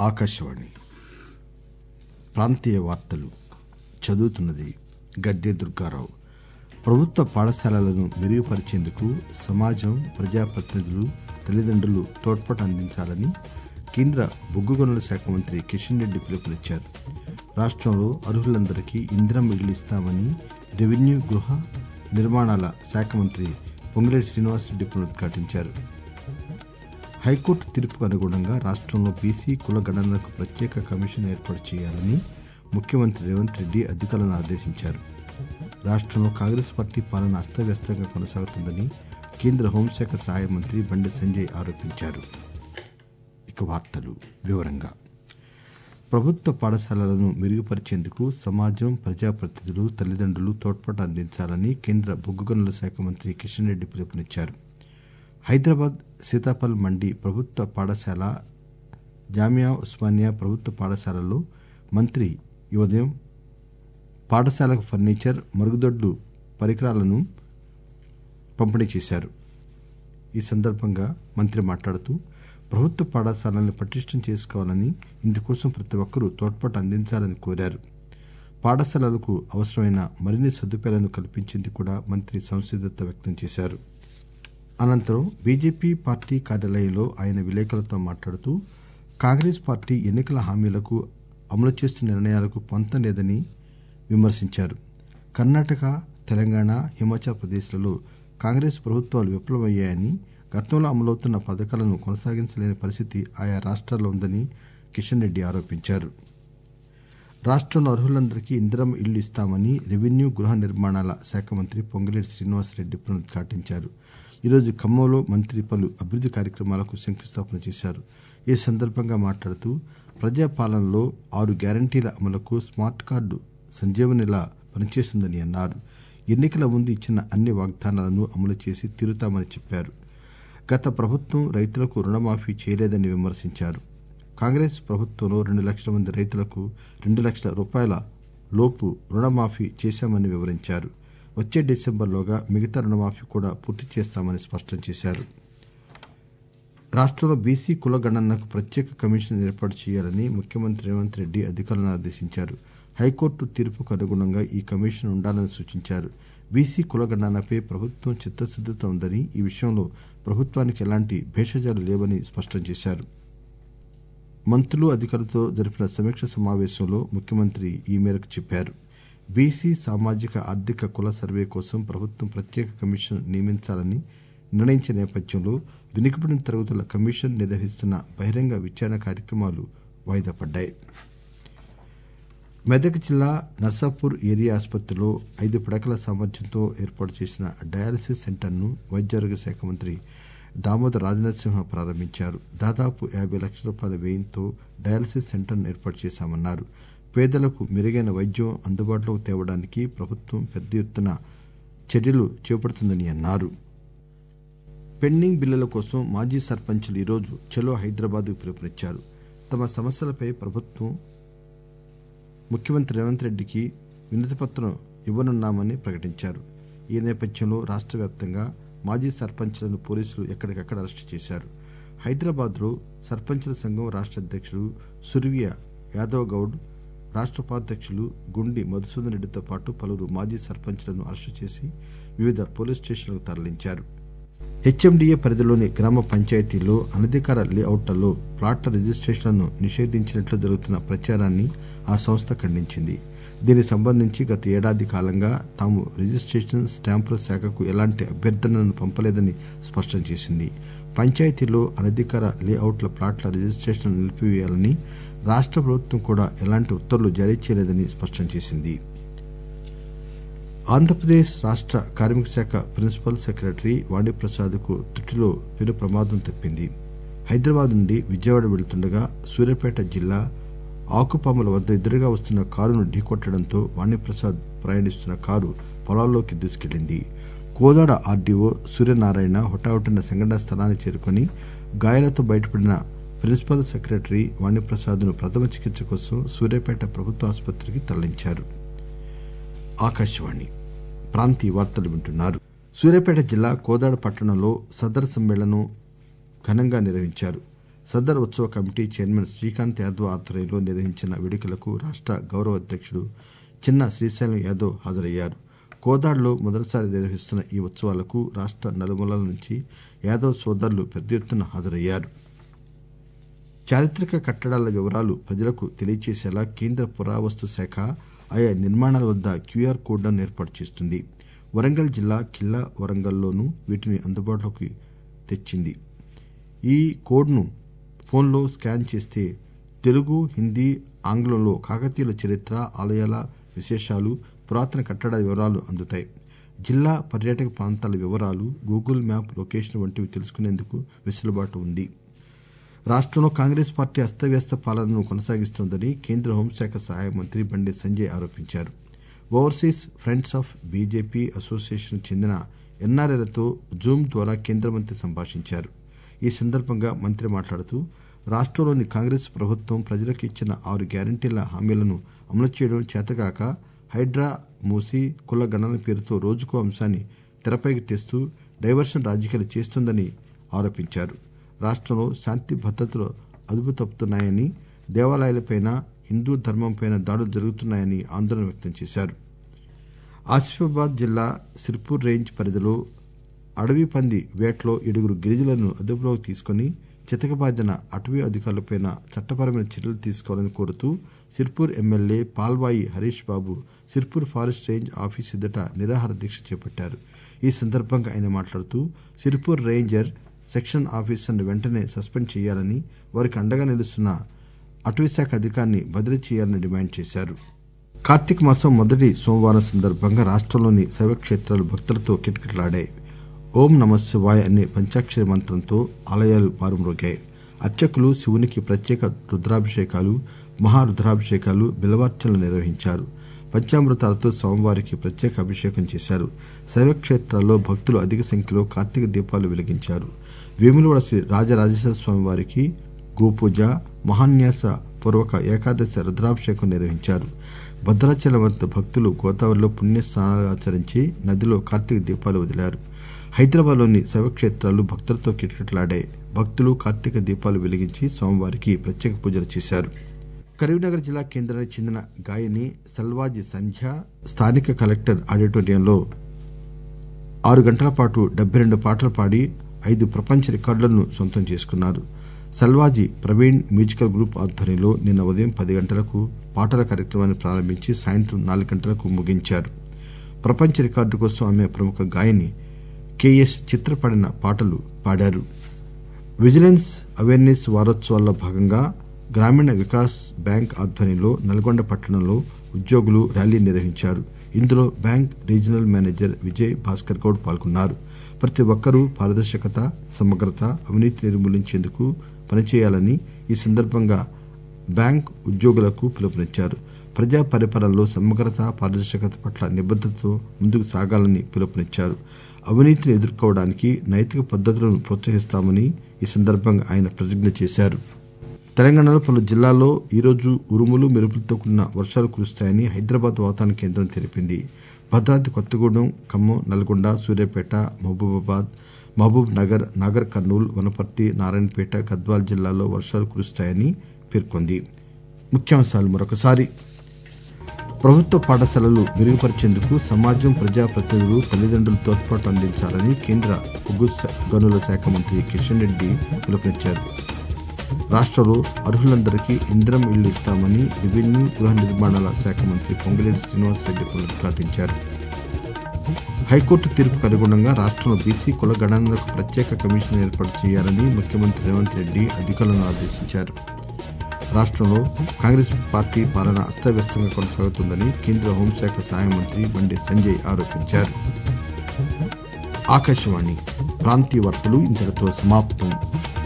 ఆకాశవాణి ప్రాంతీయ వార్తలు చదువుతున్నది గద్దె దుర్గారావు ప్రభుత్వ పాఠశాలలను మెరుగుపరిచేందుకు సమాజం ప్రజాప్రతినిధులు తల్లిదండ్రులు తోడ్పాటు అందించాలని కేంద్ర బొగ్గు గనుల శాఖ మంత్రి కిషన్ రెడ్డి పిలుపునిచ్చారు రాష్టంలో అర్హులందరికీ ఇందిరమ్మ ఇళ్లు ఇస్తామని రెవెన్యూ గృహ నిర్మాణాల శాఖ మంత్రి పొంగిరెడ్డి శ్రీనివాసరెడ్డి పునరుద్ఘాటించారు హైకోర్టు తీర్పుకు అనుగుణంగా రాష్టంలో బీసీ కుల గణనలకు ప్రత్యేక కమిషన్ ఏర్పాటు చేయాలని ముఖ్యమంత్రి రేవంత్ రెడ్డి అధికారులను ఆదేశించారు రాష్టంలో కాంగ్రెస్ పార్టీ పాలన అస్తవ్యస్తంగా కొనసాగుతుందని కేంద్ర హోంశాఖ సహాయ మంత్రి బండి సంజయ్ ఆరోపించారు ఇక వార్తలు వివరంగా ప్రభుత్వ పాఠశాలలను మెరుగుపరిచేందుకు సమాజం ప్రజాప్రతినిధులు తల్లిదండ్రులు తోడ్పాటు అందించాలని కేంద్ర బొగ్గు గనుల శాఖ మంత్రి కిషన్ రెడ్డి పిలుపునిచ్చారు హైదరాబాద్ సీతాఫల్ మండి ప్రభుత్వ పాఠశాల జామియా ఉస్మానియా ప్రభుత్వ పాఠశాలలో మంత్రి ఈ ఉదయం పాఠశాలకు ఫర్నిచర్ మరుగుదొడ్లు పరికరాలను పంపిణీ చేశారు ఈ సందర్భంగా మంత్రి మాట్లాడుతూ ప్రభుత్వ పాఠశాలలను పటిష్టం చేసుకోవాలని ఇందుకోసం ప్రతి ఒక్కరూ తోడ్పాటు అందించాలని కోరారు పాఠశాలలకు అవసరమైన మరిన్ని సదుపాయాలను కల్పించేందుకు కూడా మంత్రి సంసిద్దత వ్యక్తం చేశారు అనంతరం బీజేపీ పార్టీ కార్యాలయంలో ఆయన విలేకరులతో మాట్లాడుతూ కాంగ్రెస్ పార్టీ ఎన్నికల హామీలకు అమలు చేస్తున్న నిర్ణయాలకు పొంతం లేదని విమర్శించారు కర్ణాటక తెలంగాణ హిమాచల్ ప్రదేశ్లలో కాంగ్రెస్ ప్రభుత్వాలు విఫలమయ్యాయని గతంలో అమలవుతున్న పథకాలను కొనసాగించలేని పరిస్థితి ఆయా రాష్ట్రాల్లో ఉందని కిషన్ రెడ్డి ఆరోపించారు రాష్టంలో అర్హులందరికీ ఇందిరమ్మ ఇళ్లు ఇస్తామని రెవెన్యూ గృహ నిర్మాణాల శాఖ మంత్రి పొంగిరెడ్డి శ్రీనివాసరెడ్డి పునరుద్ఘాటించారు ఈరోజు ఖమ్మంలో మంత్రి పలు అభివృద్ది కార్యక్రమాలకు శంకుస్థాపన చేశారు ఈ సందర్భంగా మాట్లాడుతూ ప్రజాపాలనలో ఆరు గ్యారంటీల అమలుకు స్మార్ట్ కార్డు సంజీవనిలా పనిచేస్తుందని అన్నారు ఎన్నికల ముందు ఇచ్చిన అన్ని వాగ్దానాలను అమలు చేసి తీరుతామని చెప్పారు గత ప్రభుత్వం రైతులకు రుణమాఫీ చేయలేదని విమర్శించారు కాంగ్రెస్ ప్రభుత్వంలో రెండు లక్షల మంది రైతులకు రెండు లక్షల రూపాయల లోపు రుణమాఫీ చేశామని వివరించారు వచ్చే డిసెంబర్లోగా మిగతా రుణమాఫీ కూడా పూర్తి చేస్తామని స్పష్టం చేశారు రాష్టంలో బీసీ కుల గణనకు ప్రత్యేక కమిషన్ ఏర్పాటు చేయాలని ముఖ్యమంత్రి రేవంత్ రెడ్డి అధికారులను ఆదేశించారు హైకోర్టు తీర్పుకు అనుగుణంగా ఈ కమిషన్ ఉండాలని సూచించారు బీసీ కుల గణనపై ప్రభుత్వం చిత్తశుద్దితో ఉందని ఈ విషయంలో ప్రభుత్వానికి ఎలాంటి భేషజాలు లేవని స్పష్టం చేశారు మంత్రులు అధికారులతో జరిపిన సమీక్ష సమావేశంలో ముఖ్యమంత్రి ఈ మేరకు చెప్పారు బీసీ సామాజిక ఆర్థిక కుల సర్వే కోసం ప్రభుత్వం ప్రత్యేక కమిషన్ నియమించాలని నిర్ణయించిన నేపథ్యంలో వెనుకబడిన తరగతుల కమిషన్ నిర్వహిస్తున్న బహిరంగ విచారణ కార్యక్రమాలు వాయిదా పడ్డాయి మెదక్ జిల్లా నర్సాపూర్ ఏరియా ఆసుపత్రిలో ఐదు పడకల సామర్థ్యంతో ఏర్పాటు చేసిన డయాలసిస్ సెంటర్ను వైద్యారోగ్య శాఖ మంత్రి దామోదర్ రాజనరసింహ ప్రారంభించారు దాదాపు యాబై లక్షల రూపాయల వ్యయంతో డయాలసిస్ సెంటర్ను ఏర్పాటు చేశామన్నారు పేదలకు మెరుగైన వైద్యం అందుబాటులోకి తేవడానికి ప్రభుత్వం పెద్ద ఎత్తున చర్యలు చేపడుతుందని అన్నారు పెండింగ్ బిల్లుల కోసం మాజీ సర్పంచులు ఈరోజు చలో హైదరాబాద్ పిలుపునిచ్చారు తమ సమస్యలపై ప్రభుత్వం ముఖ్యమంత్రి రేవంత్ రెడ్డికి వినతిపత్రం ఇవ్వనున్నామని ప్రకటించారు ఈ నేపథ్యంలో రాష్ట్ర వ్యాప్తంగా మాజీ సర్పంచ్లను పోలీసులు ఎక్కడికక్కడ అరెస్టు చేశారు హైదరాబాద్ లో సర్పంచుల సంఘం రాష్ట్ర అధ్యక్షుడు సుర్వియ యాదవ్ గౌడ్ రాష్ట్ర ఉపాధ్యక్షులు గుండి మధుసూదన్ రెడ్డితో పాటు పలువురు మాజీ సర్పంచ్లను అరెస్టు చేసి వివిధ పోలీస్ స్టేషన్లకు తరలించారు హెచ్ఎండిఏ పరిధిలోని గ్రామ పంచాయతీల్లో అనధికార లేఅవుట్లలో ప్లాట్ల రిజిస్ట్రేషన్లను నిషేధించినట్లు జరుగుతున్న ప్రచారాన్ని ఆ సంస్థ ఖండించింది దీనికి సంబంధించి గత ఏడాది కాలంగా తాము రిజిస్ట్రేషన్ స్టాంపుల శాఖకు ఎలాంటి అభ్యర్థనను పంపలేదని స్పష్టం చేసింది పంచాయతీల్లో అనధికార లేఅవుట్ల ప్లాట్ల రిజిస్ట్రేషన్ నిలిపివేయాలని రాష్ట్ర ప్రభుత్వం కూడా ఎలాంటి ఉత్తర్వులు జారీ చేయలేదని స్పష్టం చేసింది ఆంధ్రప్రదేశ్ రాష్ట్ర కార్మిక శాఖ ప్రిన్సిపల్ సెక్రటరీ వాణిప్రసాద్ కు తుటిలో పెను ప్రమాదం తప్పింది హైదరాబాద్ నుండి విజయవాడ వెళుతుండగా సూర్యాపేట జిల్లా ఆకుపాముల వద్ద ఎదురుగా వస్తున్న కారును ఢీకొట్టడంతో వాణిప్రసాద్ ప్రయాణిస్తున్న కారు పొలాల్లోకి దూసుకెళ్లింది కోదాడ ఆర్డీఓ సూర్యనారాయణ హుటాహుటిన సంఘటనా స్థలానికి చేరుకుని గాయాలతో బయటపడిన ప్రిన్సిపల్ సెక్రటరీ వాణిప్రసాద్ ను ప్రథమ చికిత్స కోసం సూర్యాపేట ప్రభుత్వ ఆసుపత్రికి తరలించారు ఆకాశవాణి ప్రాంతీయ వార్తలు వింటున్నారు సూర్యాపేట జిల్లా కోదాడ పట్టణంలో సదర్ సమ్మేళనం ఘనంగా నిర్వహించారు సదర్ ఉత్సవ కమిటీ చైర్మన్ శ్రీకాంత్ యాదవ్ ఆధ్వర్యంలో నిర్వహించిన వేడుకలకు రాష్ట గౌరవ అధ్యక్షుడు చిన్న శ్రీశైలం యాదవ్ హాజరయ్యారు కోదాడులో మొదటిసారి నిర్వహిస్తున్న ఈ ఉత్సవాలకు రాష్ట నలుమూలల నుంచి యాదవ్ సోదరులు పెద్ద ఎత్తున హాజరయ్యారు చారిత్రక కట్టడాల వివరాలు ప్రజలకు తెలియచేసేలా కేంద్ర పురావస్తు శాఖ ఆయా నిర్మాణాల వద్ద క్యూఆర్ కోడ్లను ఏర్పాటు చేస్తుంది వరంగల్ జిల్లా ఖిల్లా వరంగల్లోనూ వీటిని అందుబాటులోకి తెచ్చింది ఈ కోడ్ను ఫోన్లో స్కాన్ చేస్తే తెలుగు హిందీ ఆంగ్లంలో కాకతీయుల చరిత్ర ఆలయాల విశేషాలు పురాతన కట్టడాల వివరాలు అందుతాయి జిల్లా పర్యాటక ప్రాంతాల వివరాలు గూగుల్ మ్యాప్ లొకేషన్ వంటివి తెలుసుకునేందుకు వెసులుబాటు ఉంది రాష్టంలో కాంగ్రెస్ పార్టీ అస్తవ్యస్త పాలనను కొనసాగిస్తోందని కేంద్ర హోంశాఖ సహాయ మంత్రి బండి సంజయ్ ఆరోపించారు overseas friends of BJP association చెందిన ఎన్ఆర్ఐలతో జూమ్ ద్వారా కేంద్ర మంత్రి సంభాషించారు ఈ సందర్భంగా మంత్రి మాట్లాడుతూ రాష్టంలోని కాంగ్రెస్ ప్రభుత్వం ప్రజలకు ఇచ్చిన ఆరు గ్యారంటీల హామీలను అమలు చేయడం చేతగాక హైడ్రా మూసి కుల గణన పేరుతో రోజుకో అంశాన్ని తెరపైకి తెస్తూ డైవర్షన్ రాజకీయాలు చేస్తోందని ఆరోపించారు రాష్టంలో శాంతి భద్రతలు అదుపు తప్పుతున్నాయని దేవాలయాలపై హిందూ ధర్మంపై దాడులు జరుగుతున్నాయని ఆందోళన వ్యక్తం చేశారు ఆసిఫాబాద్ జిల్లా సిర్పూర్ రేంజ్ పరిధిలో అడవి పంది వేటలో ఏడుగురు గిరిజనులను అదుపులోకి తీసుకుని చితకబాదిన అటవీ అధికారులపై చట్టపరమైన చర్యలు తీసుకోవాలని కోరుతూ Sirpur MLA Palvai Harish Babu Sirpur forest range office ఎదుట నిరాహార దీక్ష చేపట్టారు ఈ సందర్భంగా ఆయన మాట్లాడుతూ సిర్పూర్ రేంజర్ సెక్షన్ ఆఫీసర్ను వెంటనే సస్పెండ్ చేయాలని వారికి అండగా నిలుస్తున్న అటవీశాఖ అధికారిని బదిలీ చేయాలని డిమాండ్ చేశారు కార్తీక మాసం మొదటి సోమవారం సందర్భంగా రాష్టంలోని శైవక్షేత్రాలు భక్తులతో కిటకిటలాడాయి ఓం నమ శివాయ అనే పంచాక్షరి మంత్రంతో ఆలయాలు మారుమ్రోగాయి అర్చకులు శివునికి ప్రత్యేక రుద్రాభిషేకాలు మహారుద్రాభిషేకాలు బిలవార్చనలు నిర్వహించారు పంచామృతాలతో స్వామివారికి ప్రత్యేక అభిషేకం చేశారు శైవక్షేత్రాల్లో భక్తులు అధిక సంఖ్యలో కార్తీక దీపాలు వెలిగించారు వేములవాడ శ్రీ రాజరాజేశ్వర స్వామి వారికి గోపూజ మహాన్యాస పూర్వక ఏకాదశి రుద్రాభిషేకం నిర్వహించారు భద్రాచలం వద్ద భక్తులు గోదావరిలో పుణ్య స్నానాలు ఆచరించి నదిలో కార్తీక దీపాలు వదిలారు హైదరాబాద్లోని శైవక్షేత్రాలు భక్తులతో కిటకిటలాడాయి భక్తులు కార్తీక దీపాలు వెలిగించి స్వామివారికి ప్రత్యేక పూజలు చేశారు కరీంనగర్ జిల్లా కేంద్రానికి చెందిన గాయని సల్వాజి సంధ్య స్థానిక కలెక్టర్ ఆడిటోరియంలో ఆరు గంటల పాటు డెబ్బై రెండు పాటలు పాడి ఐదు ప్రపంచ రికార్డులను సొంతం చేసుకున్నారు సల్వాజీ ప్రవీణ్ మ్యూజికల్ గ్రూప్ ఆధ్వర్యంలో నిన్న ఉదయం పది గంటలకు పాటల కార్యక్రమాన్ని ప్రారంభించి సాయంత్రం నాలుగు గంటలకు ముగించారు ప్రపంచ రికార్డు కోసం ఆమె ప్రముఖ గాయని కెఎస్ చిత్ర పాడిన పాటలు పాడారు విజిలెన్స్ అవేర్నెస్ వారోత్సవాల్లో భాగంగా గ్రామీణ వికాస్ బ్యాంక్ ఆధ్వర్యంలో నల్గొండ పట్టణంలో ఉద్యోగులు ర్యాలీ నిర్వహించారు ఇందులో bank regional manager Vijay Bhaskar Goud పాల్గొన్నారు ప్రతి ఒక్కరూ పారదర్శకత సమగ్రత అవినీతి నిర్మూలించేందుకు పనిచేయాలని ఈ సందర్భంగా బ్యాంక్ ఉద్యోగులకు పిలుపునిచ్చారు ప్రజా పరిపాలనలో సమగ్రత పారదర్శకత పట్ల నిబద్దతతో ముందుకు సాగాలని పిలుపునిచ్చారు అవినీతిని ఎదుర్కోవడానికి నైతిక పద్దతులను ప్రోత్సహిస్తామని ఈ సందర్భంగా ఆయన ప్రతిజ్ఞ చేశారు తెలంగాణలో పలు జిల్లాల్లో ఈరోజు ఉరుములు మెరుపులతో కూడిన వర్షాలు కురుస్తాయని హైదరాబాద్ వాతావరణ కేంద్రం తెలిపింది భద్రాద్రి కొత్తగూడెం ఖమ్మం నల్గొండ సూర్యాపేట మహబూబాబాద్ మహబూబ్ నగర్ నాగర్ కర్నూల్ వనపర్తి నారాయణపేట గద్వాల్ జిల్లాల్లో వర్షాలు కురుస్తాయని పేర్కొంది ముఖ్యాంశాలు మరొకసారి ప్రభుత్వ పాఠశాలలు మెరుగుపరిచేందుకు సమాజం ప్రజాప్రతినిధులు తల్లిదండ్రులు తోడ్పాటు అందించాలని కేంద్ర బొగ్గు గనుల శాఖ మంత్రి కిషన్ రెడ్డి పిలుపునిచ్చారు రాష్టంలో అర్హులందరికీ ఇంద్రం ఇళ్లు ఇస్తామని రెవెన్యూ గృహ నిర్మాణాల శాఖ మంత్రి పొంగిలేటి శ్రీనివాసరెడ్డి పునరుద్ఘాటించారు హైకోర్టు తీర్పుకు అనుగుణంగా రాష్టంలో బీసీ కుల గణనలకు ప్రత్యేక కమిషన్ ఏర్పాటు చేయాలని ముఖ్యమంత్రి రేవంత్ రెడ్డి అధికారులను ఆదేశించారు రాష్టంలో కాంగ్రెస్ పార్టీ పాలన అస్తవ్యస్తంగా కొనసాగుతుందని కేంద్ర హోంశాఖ సహాయ మంత్రి బండి సంజయ్ ఆరోపించారు ఆకాశవాణి ప్రాంతీయ వార్తలు ఇంతటితో సమాప్తం